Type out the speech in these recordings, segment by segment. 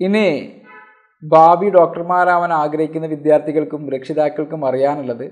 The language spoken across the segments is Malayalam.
ഇനി ഭാവി ഡോക്ടർമാരാവാൻ ആഗ്രഹിക്കുന്ന വിദ്യാർത്ഥികൾക്കും രക്ഷിതാക്കൾക്കും അറിയാനുള്ളത്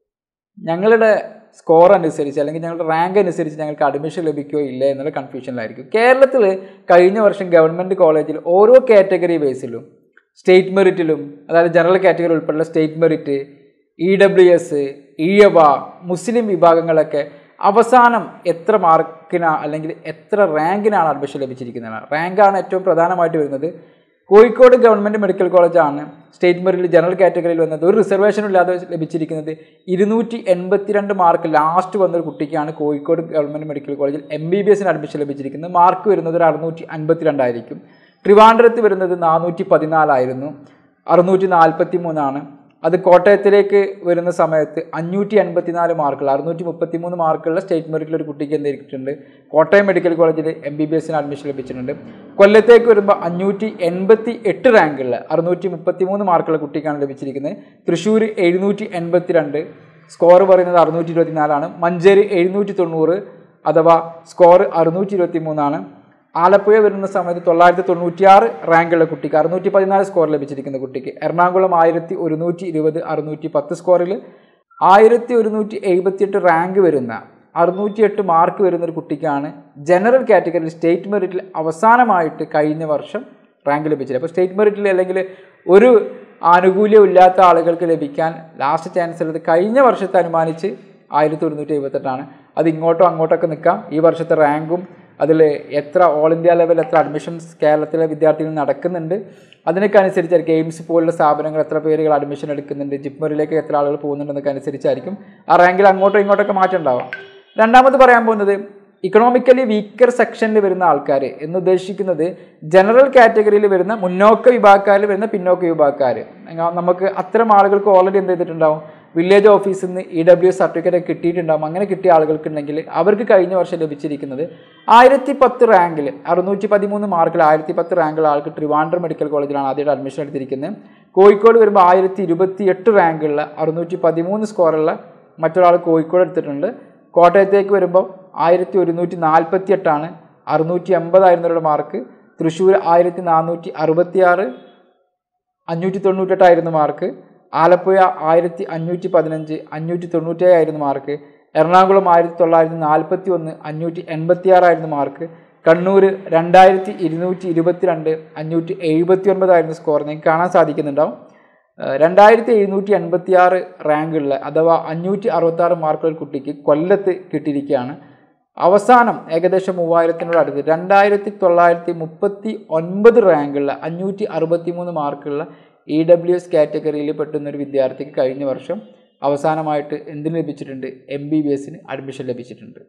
ഞങ്ങളുടെ സ്കോർ അനുസരിച്ച് അല്ലെങ്കിൽ ഞങ്ങളുടെ റാങ്ക് അനുസരിച്ച് ഞങ്ങൾക്ക് അഡ്മിഷൻ ലഭിക്കുകയോ ഇല്ല എന്നുള്ള കൺഫ്യൂഷനിലായിരിക്കും കേരളത്തിൽ കഴിഞ്ഞ വർഷം ഗവൺമെൻറ് കോളേജിൽ ഓരോ കാറ്റഗറി ബേസിലും സ്റ്റേറ്റ് മെറിറ്റിലും അതായത് ജനറൽ കാറ്റഗറി ഉൾപ്പെടെയുള്ള state merit E W S ഇയവ മുസ്ലിം വിഭാഗങ്ങളൊക്കെ അവസാനം എത്ര മാർക്കിനാ അല്ലെങ്കിൽ എത്ര റാങ്കിനാണ് അഡ്മിഷൻ ലഭിച്ചിരിക്കുന്നത് റാങ്കാണ് ഏറ്റവും പ്രധാനമായിട്ട് വരുന്നത് കോഴിക്കോട് ഗവൺമെൻറ് മെഡിക്കൽ കോളേജാണ് സ്റ്റേറ്റ് മെറിറ്റിൽ ജനറൽ കാറ്റഗറിയിൽ വന്നത് ഒരു റിസർവേഷനും ഇല്ലാതെ ലഭിച്ചിരിക്കുന്നത് ഇരുന്നൂറ്റി എൺപത്തിരണ്ട് മാർക്ക് ലാസ്റ്റ് വന്നൊരു കുട്ടിക്കാണ് കോഴിക്കോട് ഗവൺമെൻറ് മെഡിക്കൽ കോളേജിൽ എം ബി ബി എസിന് അഡ്മിഷൻ ലഭിച്ചിരിക്കുന്നത് മാർക്ക് വരുന്നത് ഒരു അറുന്നൂറ്റി അൻപത്തിരണ്ടായിരിക്കും ട്രിവാൻഡ്രത്ത് വരുന്നത് നാനൂറ്റി പതിനാലായിരുന്നു അറുന്നൂറ്റി നാൽപ്പത്തി മൂന്നാണ് അത് കോട്ടയത്തിലേക്ക് വരുന്ന സമയത്ത് അഞ്ഞൂറ്റി അൻപത്തിനാല് മാർക്കുള്ള അറുന്നൂറ്റി മുപ്പത്തി മൂന്ന് മാർക്കുള്ള സ്റ്റേറ്റ് മെറിറ്റിൽ ഒരു കുട്ടിക്ക് എന്തിരിച്ചിട്ടുണ്ട് കോട്ടയം മെഡിക്കൽ കോളേജിൽ എം ബി ബി എസിന് അഡ്മിഷൻ ലഭിച്ചിട്ടുണ്ട് കൊല്ലത്തേക്ക് വരുമ്പോൾ അഞ്ഞൂറ്റി എൺപത്തി എട്ട് റാങ്കുള്ള അറുന്നൂറ്റി മുപ്പത്തി മൂന്ന് മാർക്കുള്ള കുട്ടിക്കാണ് ലഭിച്ചിരിക്കുന്നത് തൃശ്ശൂർ എഴുന്നൂറ്റി എൺപത്തി രണ്ട് സ്കോർ പറയുന്നത് അറുന്നൂറ്റി ഇരുപത്തി നാലാണ് മഞ്ചേരി എഴുന്നൂറ്റി തൊണ്ണൂറ് അഥവാ സ്കോർ അറുന്നൂറ്റി ഇരുപത്തി മൂന്നാണ് ആലപ്പുഴ വരുന്ന സമയത്ത് തൊള്ളായിരത്തി തൊണ്ണൂറ്റിയാറ് റാങ്കുള്ള കുട്ടിക്ക് അറുന്നൂറ്റി പതിനാല് സ്കോർ ലഭിച്ചിരിക്കുന്ന കുട്ടിക്ക് എറണാകുളം ആയിരത്തി ഒരുന്നൂറ്റി ഇരുപത് അറുന്നൂറ്റി പത്ത് സ്കോറിൽ ആയിരത്തി ഒരുന്നൂറ്റി എഴുപത്തിയെട്ട് റാങ്ക് വരുന്ന അറുന്നൂറ്റി എട്ട് മാർക്ക് വരുന്ന ഒരു കുട്ടിക്കാണ് ജനറൽ കാറ്റഗറിയിൽ സ്റ്റേറ്റ് മെറിറ്റിൽ അവസാനമായിട്ട് കഴിഞ്ഞ വർഷം റാങ്ക് ലഭിച്ചത് അപ്പോൾ സ്റ്റേറ്റ് മെറിറ്റിൽ അല്ലെങ്കിൽ ഒരു ആനുകൂല്യം ഇല്ലാത്ത ആളുകൾക്ക് ലഭിക്കാൻ ലാസ്റ്റ് ചാൻസ് ഉള്ളത് കഴിഞ്ഞ വർഷത്തെ അനുമാനിച്ച് ആയിരത്തി ഒരുന്നൂറ്റി എഴുപത്തെട്ടാണ് അത് ഇങ്ങോട്ടോ അങ്ങോട്ടൊക്കെ നിൽക്കാം ഈ വർഷത്തെ റാങ്കും അതിൽ എത്ര ഓൾ ഇന്ത്യ ലെവൽ എത്ര അഡ്മിഷൻസ് കേരളത്തിലെ വിദ്യാർത്ഥികൾ നടക്കുന്നുണ്ട് അതിനൊക്കെ അനുസരിച്ചായിരിക്കും എയിംസ് പോലുള്ള സ്ഥാപനങ്ങൾ എത്ര പേരുകൾ അഡ്മിഷൻ എടുക്കുന്നുണ്ട് ജിപ്മറിലേക്ക് എത്ര ആളുകൾ പോകുന്നുണ്ടെന്നൊക്കെ അനുസരിച്ചായിരിക്കും ആ റാങ്കിൽ അങ്ങോട്ടോ ഇങ്ങോട്ടൊക്കെ മാറ്റം ഉണ്ടാവാം രണ്ടാമത് പറയാൻ പോകുന്നത് ഇക്കണോമിക്കലി വീക്കർ സെക്ഷനിൽ വരുന്ന ആൾക്കാർ എന്ന് ഉദ്ദേശിക്കുന്നത് ജനറൽ കാറ്റഗറിയിൽ വരുന്ന മുന്നോക്ക വിഭാഗക്കാരിൽ വരുന്ന പിന്നോക്ക വിഭാഗക്കാർ നമുക്ക് അത്തരം ആളുകൾക്ക് ഓൾറെഡി എന്ത് ചെയ്തിട്ടുണ്ടാവും വില്ലേജ് ഓഫീസിൽ നിന്ന് ഇ ഡബ്ല്യു സർട്ടിഫിക്കറ്റ് കിട്ടിയിട്ടുണ്ടാകും അങ്ങനെ കിട്ടിയ ആളുകൾക്കുണ്ടെങ്കിൽ അവർക്ക് കഴിഞ്ഞ വർഷം ലഭിച്ചിരിക്കുന്നത് ആയിരത്തി പത്ത് റാങ്കിൽ അറുന്നൂറ്റി പതിമൂന്ന് മാർക്കിൽ ആയിരത്തി പത്ത് റാങ്കുള്ള ആൾക്ക് ട്രിവാൻഡ്രം മെഡിക്കൽ കോളേജിലാണ് ആദ്യമായിട്ട് അഡ്മിഷൻ എടുത്തിരിക്കുന്നത് കോഴിക്കോട് വരുമ്പോൾ ആയിരത്തി ഇരുപത്തി എട്ട് റാങ്കുള്ള അറുന്നൂറ്റി പതിമൂന്ന് സ്കോറുള്ള മറ്റൊരാൾ കോഴിക്കോട് എടുത്തിട്ടുണ്ട് കോട്ടയത്തേക്ക് വരുമ്പോൾ ആയിരത്തി ഒരുന്നൂറ്റി നാൽപ്പത്തി എട്ടാണ് അറുന്നൂറ്റി എൺപതായിരുന്നവരുടെ മാർക്ക് തൃശ്ശൂർ ആയിരത്തി നാനൂറ്റി അറുപത്തി ആറ് അഞ്ഞൂറ്റി തൊണ്ണൂറ്റെട്ടായിരുന്നു മാർക്ക് ആലപ്പുഴ ആയിരത്തി അഞ്ഞൂറ്റി പതിനഞ്ച് അഞ്ഞൂറ്റി തൊണ്ണൂറ്റേഴായിരുന്നു മാർക്ക് എറണാകുളം ആയിരത്തി തൊള്ളായിരത്തി നാൽപ്പത്തി ഒന്ന് അഞ്ഞൂറ്റി എൺപത്തി ആറായിരുന്നു മാർക്ക് കണ്ണൂർ രണ്ടായിരത്തി ഇരുന്നൂറ്റി ഇരുപത്തിരണ്ട് അഞ്ഞൂറ്റി എഴുപത്തി ഒൻപതായിരുന്നു സ്കോർ നിങ്ങൾക്ക് കാണാൻ സാധിക്കുന്നുണ്ടാവും രണ്ടായിരത്തി എഴുന്നൂറ്റി എൺപത്തി ആറ് റാങ്കുള്ള അഥവാ അഞ്ഞൂറ്റി അറുപത്തി ആറ് മാർക്കുള്ള കുട്ടിക്ക് കൊല്ലത്ത് കിട്ടിയിരിക്കുകയാണ് അവസാനം ഏകദേശം മൂവായിരത്തിനോട് അടുത്ത് രണ്ടായിരത്തി തൊള്ളായിരത്തി മുപ്പത്തി ഒൻപത് റാങ്കുള്ള അഞ്ഞൂറ്റി അറുപത്തി മൂന്ന് മാർക്കുള്ള ഇ ഡബ്ല്യു എസ് കാറ്റഗറിയിൽ പെട്ടുന്ന ഒരു വിദ്യാർത്ഥിക്ക് കഴിഞ്ഞ വർഷം അവസാനമായിട്ട് എന്തിന് ലഭിച്ചിട്ടുണ്ട് എം ബി ബി എസിന് അഡ്മിഷൻ ലഭിച്ചിട്ടുണ്ട്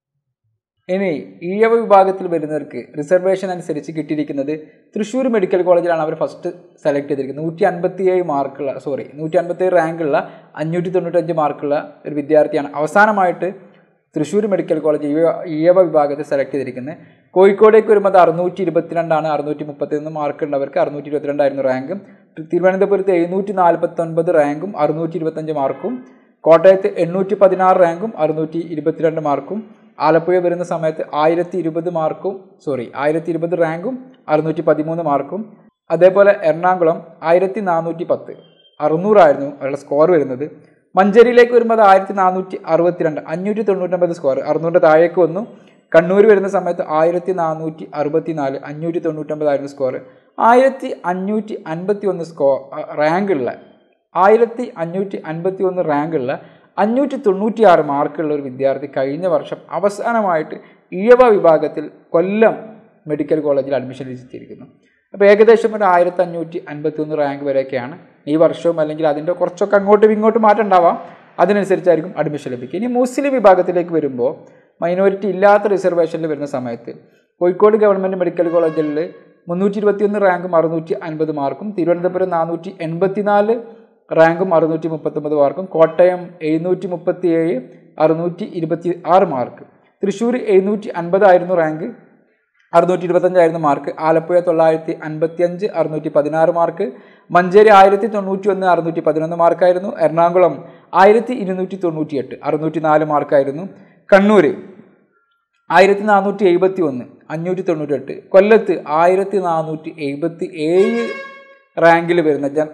ഇനി ഈഴവ വിഭാഗത്തിൽ വരുന്നവർക്ക് റിസർവേഷൻ അനുസരിച്ച് കിട്ടിയിരിക്കുന്നത് തൃശ്ശൂർ മെഡിക്കൽ കോളേജിലാണ് അവർ ഫസ്റ്റ് സെലക്ട് ചെയ്തിരിക്കുന്നത് നൂറ്റി അൻപത്തി ഏഴ് മാർക്കുള്ള സോറി നൂറ്റി അൻപത്തി ഏഴ് റാങ്കുള്ള അഞ്ഞൂറ്റി തൊണ്ണൂറ്റഞ്ച് മാർക്കുള്ള ഒരു വിദ്യാർത്ഥിയാണ് അവസാനമായിട്ട് തൃശ്ശൂർ മെഡിക്കൽ കോളേജ് ഈഴവ ഈഴവ വിഭാഗത്തിൽ സെലക്ട് ചെയ്തിരിക്കുന്നത് കോഴിക്കോടേക്ക് വരുമ്പോൾ അത് അറുന്നൂറ്റി ഇരുപത്തിരണ്ടാണ് അറുന്നൂറ്റി മുപ്പത്തിയൊന്ന് മാർക്ക് ഉണ്ടവർക്ക് അറുന്നൂറ്റി ഇരുപത്തിരണ്ടായിരുന്നു റാങ്ക് തിരുവനന്തപുരത്ത് എഴുന്നൂറ്റി നാൽപ്പത്തൊൻപത് റാങ്കും അറുന്നൂറ്റി ഇരുപത്തഞ്ച് മാർക്കും കോട്ടയത്ത് എണ്ണൂറ്റി പതിനാറ് റാങ്കും അറുന്നൂറ്റി ഇരുപത്തിരണ്ട് മാർക്കും ആലപ്പുഴ വരുന്ന സമയത്ത് ആയിരത്തി ഇരുപത് മാർക്കും സോറി ആയിരത്തി ഇരുപത് റാങ്കും അറുന്നൂറ്റി പതിമൂന്ന് മാർക്കും അതേപോലെ എറണാകുളം ആയിരത്തി നാനൂറ്റി പത്ത് അറുന്നൂറായിരുന്നു അവരുടെ സ്കോർ വരുന്നത് മഞ്ചേരിയിലേക്ക് വരുമ്പോൾ അത് ആയിരത്തി നാനൂറ്റി അറുപത്തിരണ്ട് അഞ്ഞൂറ്റി തൊണ്ണൂറ്റൊമ്പത് സ്കോർ അറുന്നൂറിൻ്റെ താഴേക്ക് വന്നു കണ്ണൂർ വരുന്ന സമയത്ത് ആയിരത്തി നാനൂറ്റി അറുപത്തി നാല് അഞ്ഞൂറ്റി തൊണ്ണൂറ്റൊമ്പതായിരുന്നു സ്കോർ ആയിരത്തി അഞ്ഞൂറ്റി അൻപത്തി ഒന്ന് സ്കോ റാങ്കുള്ള ആയിരത്തി അഞ്ഞൂറ്റി അൻപത്തി ഒന്ന് റാങ്കുള്ള അഞ്ഞൂറ്റി തൊണ്ണൂറ്റി ആറ് മാർക്കുള്ള ഒരു വിദ്യാർത്ഥി കഴിഞ്ഞ വർഷം അവസാനമായിട്ട് ഈഴവ വിഭാഗത്തിൽ കൊല്ലം മെഡിക്കൽ കോളേജിൽ അഡ്മിഷൻ ലഭിച്ചിരിക്കുന്നു അപ്പോൾ ഏകദേശം ഒരു ആയിരത്തി അഞ്ഞൂറ്റി അൻപത്തി ഒന്ന് റാങ്ക് വരെയൊക്കെയാണ് ഈ വർഷവും അല്ലെങ്കിൽ അതിൻ്റെ കുറച്ചൊക്കെ അങ്ങോട്ടും ഇങ്ങോട്ടും മാറ്റം ഉണ്ടാവാം അതിനനുസരിച്ചായിരിക്കും അഡ്മിഷൻ ലഭിക്കുക ഇനി മുസ്ലിം വിഭാഗത്തിലേക്ക് വരുമ്പോൾ മൈനോറിറ്റി ഇല്ലാത്ത റിസർവേഷനിൽ വരുന്ന സമയത്ത് കോഴിക്കോട് ഗവൺമെൻറ് മെഡിക്കൽ കോളേജിൽ മുന്നൂറ്റി ഇരുപത്തിയൊന്ന് റാങ്കും അറുന്നൂറ്റി അൻപത് മാർക്കും തിരുവനന്തപുരം നാനൂറ്റി എൺപത്തിനാല് റാങ്കും അറുന്നൂറ്റി മുപ്പത്തൊമ്പത് മാർക്കും കോട്ടയം എഴുന്നൂറ്റി മുപ്പത്തി ഏഴ് അറുന്നൂറ്റി ഇരുപത്തി ആറ് മാർക്ക് തൃശ്ശൂർ എഴുന്നൂറ്റി അൻപതായിരുന്നു റാങ്ക് അറുന്നൂറ്റി ഇരുപത്തഞ്ചായിരുന്നു മാർക്ക് ആലപ്പുഴ തൊള്ളായിരത്തി അൻപത്തി അഞ്ച് അറുന്നൂറ്റി പതിനാറ് മാർക്ക് മഞ്ചേരി ആയിരത്തി തൊണ്ണൂറ്റി ഒന്ന് അറുന്നൂറ്റി പതിനൊന്ന് മാർക്കായിരുന്നു എറണാകുളം ആയിരത്തി ഇരുന്നൂറ്റി തൊണ്ണൂറ്റി എട്ട് അറുന്നൂറ്റി നാല് മാർക്കായിരുന്നു കണ്ണൂർ ആയിരത്തി നാനൂറ്റി എഴുപത്തി ഒന്ന് അഞ്ഞൂറ്റി തൊണ്ണൂറ്റെട്ട് കൊല്ലത്ത് ആയിരത്തി നാനൂറ്റി എഴുപത്തി ഏഴ് റാങ്കിൽ വരുന്ന ജൻ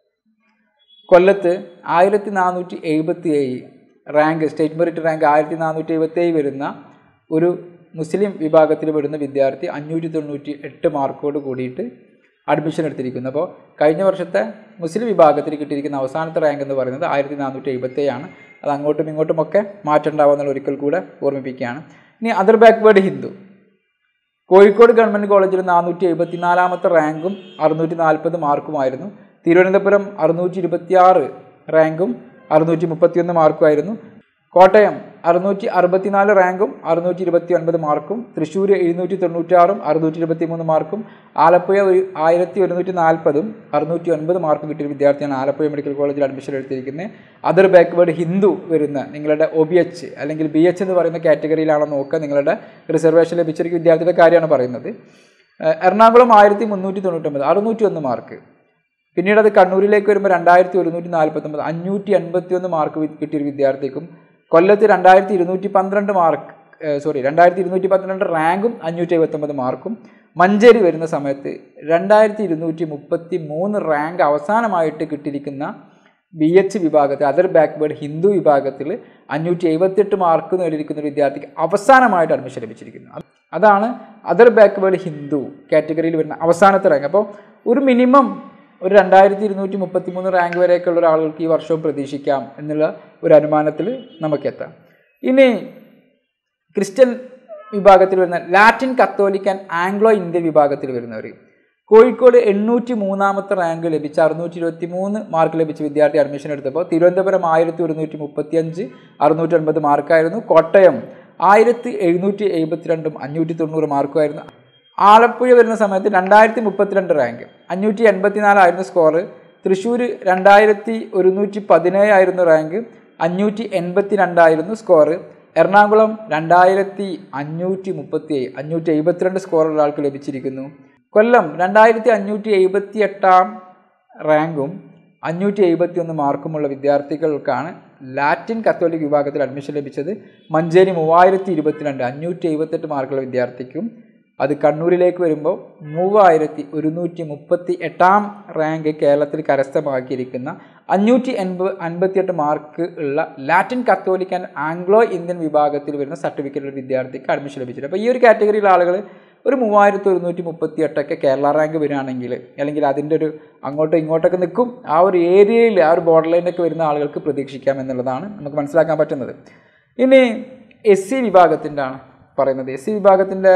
കൊല്ലത്ത് ആയിരത്തി നാനൂറ്റി എഴുപത്തി ഏഴ് റാങ്ക് സ്റ്റേറ്റ് മെറിറ്റ് റാങ്ക് ആയിരത്തി നാനൂറ്റി എഴുപത്തി ഏഴ് വരുന്ന ഒരു മുസ്ലിം വിഭാഗത്തിൽ വരുന്ന വിദ്യാർത്ഥി അഞ്ഞൂറ്റി തൊണ്ണൂറ്റി എട്ട് മാർക്കോട് കൂടിയിട്ട് അഡ്മിഷൻ എടുത്തിരിക്കുന്നു അപ്പോൾ കഴിഞ്ഞ വർഷത്തെ മുസ്ലിം വിഭാഗത്തിൽ കിട്ടിയിരിക്കുന്ന അവസാനത്തെ റാങ്ക് എന്ന് പറയുന്നത് ആയിരത്തി നാനൂറ്റി എഴുപത്തി ഏഴാണ് അത് അങ്ങോട്ടും ഇങ്ങോട്ടും ഒക്കെ മാറ്റം ഉണ്ടാവുമെന്നുള്ള ഒരിക്കൽ കൂടെ ഓർമ്മിപ്പിക്കുകയാണ് ഇനി other backward Hindu Kozhikode government കോളേജിൽ നാനൂറ്റി എഴുപത്തി നാലാമത്തെ റാങ്കും അറുന്നൂറ്റി നാൽപ്പത് മാർക്കുമായിരുന്നു തിരുവനന്തപുരം അറുന്നൂറ്റി ഇരുപത്തി ആറ് റാങ്കും അറുന്നൂറ്റി മുപ്പത്തിയൊന്ന് മാർക്കുമായിരുന്നു കോട്ടയം അറുന്നൂറ്റി അറുപത്തിനാല് റാങ്കും അറുന്നൂറ്റി ഇരുപത്തി ഒൻപത് മാർക്കും തൃശ്ശൂർ എഴുന്നൂറ്റി തൊണ്ണൂറ്റാറും അറുന്നൂറ്റി ഇരുപത്തി മൂന്ന് മാർക്കും ആലപ്പുഴ ഒരു ആയിരത്തി ഒരുന്നൂറ്റി നാൽപ്പതും അറുന്നൂറ്റി ഒൻപത് മാർക്കും കിട്ടിയ വിദ്യാർത്ഥിയാണ് ആലപ്പുഴ മെഡിക്കൽ കോളേജിൽ അഡ്മിഷൻ എടുത്തിരിക്കുന്നത് അതർ ബാക്ക്വേർഡ് ഹിന്ദു വരുന്ന നിങ്ങളുടെ ഒ ബി എച്ച് അല്ലെങ്കിൽ ബി എച്ച് എന്ന് പറയുന്ന കാറ്റഗറിയിലാണോ നോക്കുക നിങ്ങളുടെ റിസർവേഷൻ ലഭിച്ചിരിക്കുന്ന വിദ്യാർത്ഥിയുടെ കാര്യമാണ് പറയുന്നത് ഏഹ് എറണാകുളം ആയിരത്തി മുന്നൂറ്റി തൊണ്ണൂറ്റൊമ്പത് അറുന്നൂറ്റി ഒന്ന് മാർക്ക് പിന്നീട് അത് കണ്ണൂരിലേക്ക് വരുമ്പോൾ രണ്ടായിരത്തി ഒരുന്നൂറ്റി നാൽപ്പത്തൊമ്പത് അഞ്ഞൂറ്റി എൺപത്തി ഒന്ന് മാർക്ക് വി- കിട്ടിയൊരു വിദ്യാർത്ഥിക്കും കൊല്ലത്ത് രണ്ടായിരത്തി ഇരുന്നൂറ്റി പന്ത്രണ്ട് മാർക്ക് സോറി രണ്ടായിരത്തി ഇരുന്നൂറ്റി പന്ത്രണ്ട് റാങ്കും അഞ്ഞൂറ്റി എഴുപത്തൊമ്പത് മാർക്കും മഞ്ചേരി വരുന്ന സമയത്ത് രണ്ടായിരത്തി ഇരുന്നൂറ്റി മുപ്പത്തി മൂന്ന് റാങ്ക് അവസാനമായിട്ട് കിട്ടിയിരിക്കുന്ന ബി എച്ച് വിഭാഗത്തിൽ അതർ ബാക്ക്വേർഡ് ഹിന്ദു വിഭാഗത്തിൽ അഞ്ഞൂറ്റി എഴുപത്തിയെട്ട് മാർക്ക് നേടിയിരിക്കുന്ന ഒരു വിദ്യാർത്ഥിക്ക് അവസാനമായിട്ട് അഡ്മിഷൻ ലഭിച്ചിരിക്കുന്നു അത് അതാണ് അതർ ബാക്ക്വേർഡ് ഹിന്ദു കാറ്റഗറിയിൽ വരുന്ന അവസാനത്തെ റാങ്ക് അപ്പോൾ ഒരു മിനിമം ഒരു രണ്ടായിരത്തി ഇരുന്നൂറ്റി മുപ്പത്തി മൂന്ന് റാങ്ക് വരെയൊക്കെയുള്ള ഒരാളുകൾക്ക് ഈ വർഷവും പ്രതീക്ഷിക്കാം എന്നുള്ള ഒരു അനുമാനത്തിൽ നമുക്കെത്താം ഇനി ക്രിസ്ത്യൻ വിഭാഗത്തിൽ വരുന്ന Latin Catholic and Anglo Indian വിഭാഗത്തിൽ വരുന്നവർ കോഴിക്കോട് എണ്ണൂറ്റി മൂന്നാമത്തെ റാങ്ക് ലഭിച്ച അറുന്നൂറ്റി ഇരുപത്തി മൂന്ന് മാർക്ക് ലഭിച്ച വിദ്യാർത്ഥി അഡ്മിഷൻ എടുത്തപ്പോൾ തിരുവനന്തപുരം ആയിരത്തി ഒരുന്നൂറ്റി മുപ്പത്തി അഞ്ച് അറുന്നൂറ്റി അൻപത് മാർക്കായിരുന്നു കോട്ടയം ആയിരത്തി എഴുന്നൂറ്റി എഴുപത്തിരണ്ടും അഞ്ഞൂറ്റി തൊണ്ണൂറ് മാർക്കുമായിരുന്നു ആലപ്പുഴ വരുന്ന സമയത്ത് രണ്ടായിരത്തി മുപ്പത്തിരണ്ട് റാങ്ക് അഞ്ഞൂറ്റി എൺപത്തിനാലായിരുന്നു സ്കോർ തൃശ്ശൂർ രണ്ടായിരത്തി ഒരുന്നൂറ്റി പതിനേഴായിരുന്നു റാങ്ക് അഞ്ഞൂറ്റി എൺപത്തി രണ്ടായിരുന്നു സ്കോർ എറണാകുളം രണ്ടായിരത്തി അഞ്ഞൂറ്റി മുപ്പത്തി ഏഴ് അഞ്ഞൂറ്റി എഴുപത്തിരണ്ട് സ്കോറുള്ള ആൾക്ക് ലഭിച്ചിരിക്കുന്നു കൊല്ലം രണ്ടായിരത്തി അഞ്ഞൂറ്റി എഴുപത്തി എട്ടാം റാങ്കും അഞ്ഞൂറ്റി എഴുപത്തി ഒന്ന് മാർക്കുമുള്ള വിദ്യാർത്ഥികൾക്കാണ് ലാറ്റിൻ കത്തോലിക് വിഭാഗത്തിൽ അഡ്മിഷൻ ലഭിച്ചത് മഞ്ചേരി മൂവായിരത്തി ഇരുപത്തിരണ്ട് അഞ്ഞൂറ്റി എഴുപത്തെട്ട് മാർക്കുള്ള വിദ്യാർത്ഥിക്കും അത് കണ്ണൂരിലേക്ക് വരുമ്പോൾ മൂവായിരത്തി ഒരുന്നൂറ്റി മുപ്പത്തി എട്ടാം റാങ്ക് കേരളത്തിൽ കരസ്ഥമാക്കിയിരിക്കുന്ന അഞ്ഞൂറ്റി എൺപത് അൻപത്തിയെട്ട് മാർക്ക് ഉള്ള Latin Catholic and Anglo Indian വിഭാഗത്തിൽ വരുന്ന സർട്ടിഫിക്കറ്റുള്ള വിദ്യാർത്ഥിക്ക് അഡ്മിഷൻ ലഭിച്ചിട്ടുണ്ട് അപ്പോൾ ഈ ഒരു കാറ്റഗറിയിലെ ആളുകൾ ഒരു മൂവായിരത്തി ഒരുന്നൂറ്റി മുപ്പത്തി എട്ടൊക്കെ കേരള റാങ്ക് വരികയാണെങ്കിൽ അല്ലെങ്കിൽ അതിൻ്റെ ഒരു അങ്ങോട്ടും ഇങ്ങോട്ടൊക്കെ നിൽക്കും ആ ഒരു ഏരിയയിൽ ആ ഒരു ബോർഡർ ലൈനൊക്കെ വരുന്ന ആളുകൾക്ക് പ്രതീക്ഷിക്കാം എന്നുള്ളതാണ് നമുക്ക് മനസ്സിലാക്കാൻ പറ്റുന്നത് ഇനി എസ് സി വിഭാഗത്തിൻ്റെ ആണ് പറയുന്നത് എസ് സി വിഭാഗത്തിൻ്റെ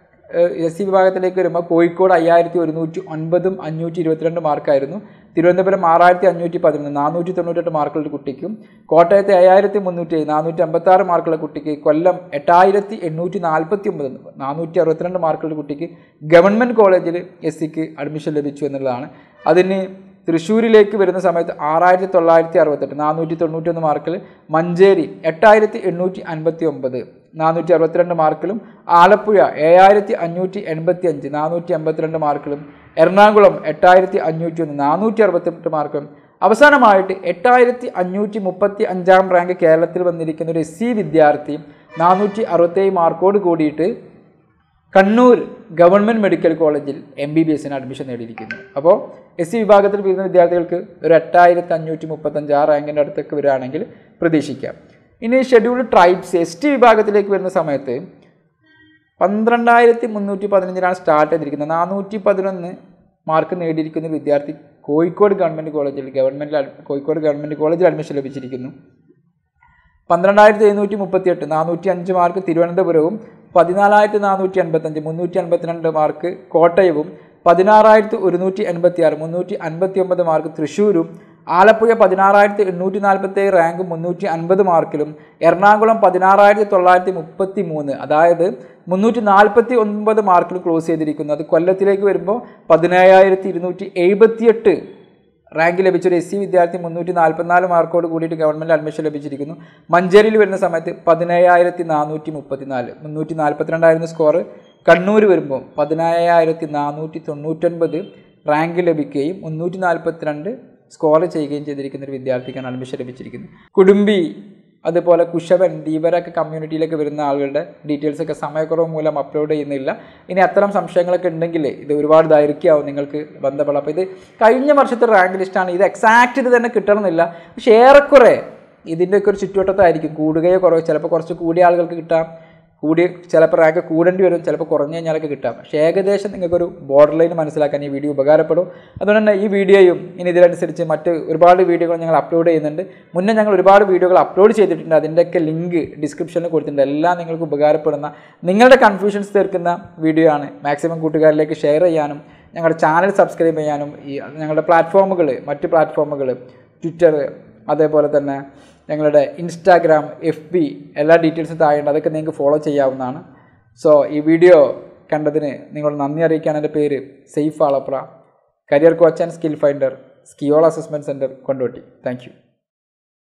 എസ് സി വിഭാഗത്തിലേക്ക് വരുമ്പോൾ കോഴിക്കോട് അയ്യായിരത്തി ഒരുന്നൂറ്റി ഒൻപതും അഞ്ഞൂറ്റി ഇരുപത്തിരണ്ട് മാർക്കായിരുന്നു തിരുവനന്തപുരം ആറായിരത്തി അഞ്ഞൂറ്റി പതിനൊന്ന് നാനൂറ്റി തൊണ്ണൂറ്റെട്ട് മാർക്കുള്ള ഒരു കുട്ടിക്കും കോട്ടയത്തെ അയ്യായിരത്തി മുന്നൂറ്റി നാനൂറ്റി അമ്പത്തി ആറ് മാർക്കുള്ള കുട്ടിക്ക് കൊല്ലം എട്ടായിരത്തി എണ്ണൂറ്റി നാൽപ്പത്തി ഒമ്പത് നാനൂറ്റി അറുപത്തിരണ്ട് മാർക്കുള്ള കുട്ടിക്ക് ഗവൺമെൻറ് കോളേജിൽ എസ് സിക്ക് അഡ്മിഷൻ ലഭിച്ചു എന്നുള്ളതാണ് അതിന് തൃശ്ശൂരിലേക്ക് വരുന്ന സമയത്ത് ആറായിരത്തി തൊള്ളായിരത്തി അറുപത്തെട്ട് നാനൂറ്റി തൊണ്ണൂറ്റൊന്ന് മാർക്കിൽ മഞ്ചേരി എട്ടായിരത്തി എണ്ണൂറ്റി അൻപത്തി ഒമ്പത് നാനൂറ്റി അറുപത്തിരണ്ട് മാർക്കിലും ആലപ്പുഴ ഏഴായിരത്തി അഞ്ഞൂറ്റി എൺപത്തി അഞ്ച് നാനൂറ്റി എൺപത്തിരണ്ട് മാർക്കിലും എറണാകുളം എട്ടായിരത്തി അഞ്ഞൂറ്റി ഒന്ന് നാനൂറ്റി അറുപത്തെട്ട് മാർക്കിലും അവസാനമായിട്ട് എട്ടായിരത്തി അഞ്ഞൂറ്റി മുപ്പത്തി അഞ്ചാം റാങ്ക് കേരളത്തിൽ വന്നിരിക്കുന്ന ഒരു എസ് സി വിദ്യാർത്ഥി നാനൂറ്റി അറുപത്തേഴ് മാർക്കോട് കൂടിയിട്ട് കണ്ണൂർ ഗവൺമെൻറ് മെഡിക്കൽ കോളേജിൽ എം ബി ബി എസിന് അഡ്മിഷൻ നേടിയിരിക്കുന്നു അപ്പോൾ എസ് സി വിഭാഗത്തിൽ വരുന്ന വിദ്യാർത്ഥികൾക്ക് ഒരു എട്ടായിരത്തി അഞ്ഞൂറ്റി മുപ്പത്തഞ്ച് ആ റാങ്കിൻ്റെ അടുത്തൊക്കെ വരികയാണെങ്കിൽ പ്രതീക്ഷിക്കാം ഇനി ഷെഡ്യൂൾഡ് ട്രൈബ്സ് എസ് ടി വിഭാഗത്തിലേക്ക് വരുന്ന സമയത്ത് പന്ത്രണ്ടായിരത്തി മുന്നൂറ്റി പതിനഞ്ചിനാണ് സ്റ്റാർട്ട് ചെയ്തിരിക്കുന്നത് നാനൂറ്റി പതിനൊന്ന് മാർക്ക് നേടിയിരിക്കുന്ന ഒരു വിദ്യാർത്ഥി കോഴിക്കോട് ഗവൺമെൻറ് കോളേജിൽ ഗവൺമെൻറ് കോഴിക്കോട് ഗവൺമെൻറ് കോളേജിൽ അഡ്മിഷൻ ലഭിച്ചിരിക്കുന്നു പന്ത്രണ്ടായിരത്തി എഴുന്നൂറ്റി മുപ്പത്തി എട്ട് നാനൂറ്റി അഞ്ച് മാർക്ക് തിരുവനന്തപുരവും പതിനാലായിരത്തി നാനൂറ്റി അൻപത്തഞ്ച് മുന്നൂറ്റി അൻപത്തിരണ്ട് മാർക്ക് കോട്ടയവും പതിനാറായിരത്തി ഒരുന്നൂറ്റി എൺപത്തി ആറ് മുന്നൂറ്റി അൻപത്തി ഒമ്പത് മാർക്ക് തൃശ്ശൂരും ആലപ്പുഴ പതിനാറായിരത്തി എണ്ണൂറ്റി നാൽപ്പത്തി ഏഴ് റാങ്കും മുന്നൂറ്റി അൻപത് മാർക്കിലും എറണാകുളം പതിനാറായിരത്തി തൊള്ളായിരത്തി മുപ്പത്തി മൂന്ന് അതായത് മുന്നൂറ്റി നാൽപ്പത്തി ഒൻപത് മാർക്കിൽ ക്ലോസ് ചെയ്തിരിക്കുന്നു അത് കൊല്ലത്തിലേക്ക് വരുമ്പോൾ പതിനേഴായിരത്തി ഇരുന്നൂറ്റി എഴുപത്തിയെട്ട് റാങ്ക് ലഭിച്ച ഒരു എസ് സി വിദ്യാർത്ഥി മുന്നൂറ്റി നാൽപ്പത്തിനാല് മാർക്കോട് കൂടിയിട്ട് ഗവൺമെൻറ് അഡ്മിഷൻ ലഭിച്ചിരിക്കുന്നു മഞ്ചേരിയിൽ വരുന്ന സമയത്ത് പതിനേഴായിരത്തി നാനൂറ്റി മുപ്പത്തിനാല് മുന്നൂറ്റി നാൽപ്പത്തിരണ്ടായിരുന്നു സ്കോർ കണ്ണൂർ വരുമ്പോൾ പതിനേഴായിരത്തി നാനൂറ്റി തൊണ്ണൂറ്റൊൻപത് റാങ്ക് ലഭിക്കുകയും മുന്നൂറ്റി നാൽപ്പത്തിരണ്ട് സ്കോർ ചെയ്യുകയും ചെയ്തിരിക്കുന്ന ഒരു വിദ്യാർത്ഥിക്കാണ് അഡ്മിഷൻ ലഭിച്ചിരിക്കുന്നത് കുടുംബി അതുപോലെ കുശവൻ ദീപരൊക്കെ കമ്മ്യൂണിറ്റിയിലേക്ക് വരുന്ന ആളുകളുടെ ഡീറ്റെയിൽസ് ഒക്കെ സമയക്കുറവ് മൂലം അപ്ലോഡ് ചെയ്യുന്നില്ല ഇനി അത്തരം സംശയങ്ങളൊക്കെ ഉണ്ടെങ്കിൽ ഇത് ഒരുപാട് ദൈർഘ്യമാവും നിങ്ങൾക്ക് ബന്ധപ്പെടാം അപ്പോൾ ഇത് കഴിഞ്ഞ വർഷത്തെ റാങ്ക് ലിസ്റ്റാണ് ഇത് എക്സാക്റ്റ് ഇത് തന്നെ കിട്ടണമെന്നില്ല പക്ഷേ ഏറെക്കുറെ ഇതിൻ്റെയൊക്കെ ഒരു ചുറ്റുവട്ടത്തായിരിക്കും കൂടുകയോ കുറയോ ചിലപ്പോൾ കുറച്ച് കൂടിയ ആളുകൾക്ക് കിട്ടാം കൂടി ചിലപ്പോൾ റാങ്ക് കൂടേണ്ടി വരും ചിലപ്പോൾ കുറഞ്ഞു കഴിഞ്ഞാലൊക്കെ കിട്ടാം പക്ഷേ ഏകദേശം നിങ്ങൾക്കൊരു ബോർഡർ ലൈൻ മനസ്സിലാക്കാൻ ഈ വീഡിയോ ഉപകാരപ്പെടും അതുകൊണ്ട് തന്നെ ഈ വീഡിയോയും ഇനി ഇതിനനുസരിച്ച് മറ്റ് ഒരുപാട് വീഡിയോകൾ ഞങ്ങൾ അപ്ലോഡ് ചെയ്യുന്നുണ്ട് മുന്നേ ഞങ്ങൾ ഒരുപാട് വീഡിയോകൾ അപ്ലോഡ് ചെയ്തിട്ടുണ്ട് അതിൻ്റെയൊക്കെ ലിങ്ക് ഡിസ്ക്രിപ്ഷനിൽ കൊടുത്തിട്ടുണ്ട് എല്ലാം നിങ്ങൾക്ക് ഉപകാരപ്പെടുന്ന നിങ്ങളുടെ കൺഫ്യൂഷൻസ് തീർക്കുന്ന വീഡിയോ ആണ് മാക്സിമം കൂട്ടുകാരിലേക്ക് ഷെയർ ചെയ്യാനും ഞങ്ങളുടെ ചാനൽ സബ്സ്ക്രൈബ് ചെയ്യാനും ഈ ഞങ്ങളുടെ പ്ലാറ്റ്ഫോമുകൾ മറ്റ് പ്ലാറ്റ്ഫോമുകൾ ട്വിറ്റർ അതേപോലെ തന്നെ ഞങ്ങളുടെ ഇൻസ്റ്റാഗ്രാം എഫ് ബി എല്ലാ ഡീറ്റെയിൽസും താഴെയുണ്ട് അതൊക്കെ നിങ്ങൾക്ക് ഫോളോ ചെയ്യാവുന്നതാണ് സോ ഈ വീഡിയോ കണ്ടതിന് നിങ്ങൾ നന്ദി അറിയിക്കാൻ എൻ്റെ പേര് സെയ്ഫ് ആളപ്ര career coach and skill finder സ്കിയോൾ assessment centre Kondotty thank U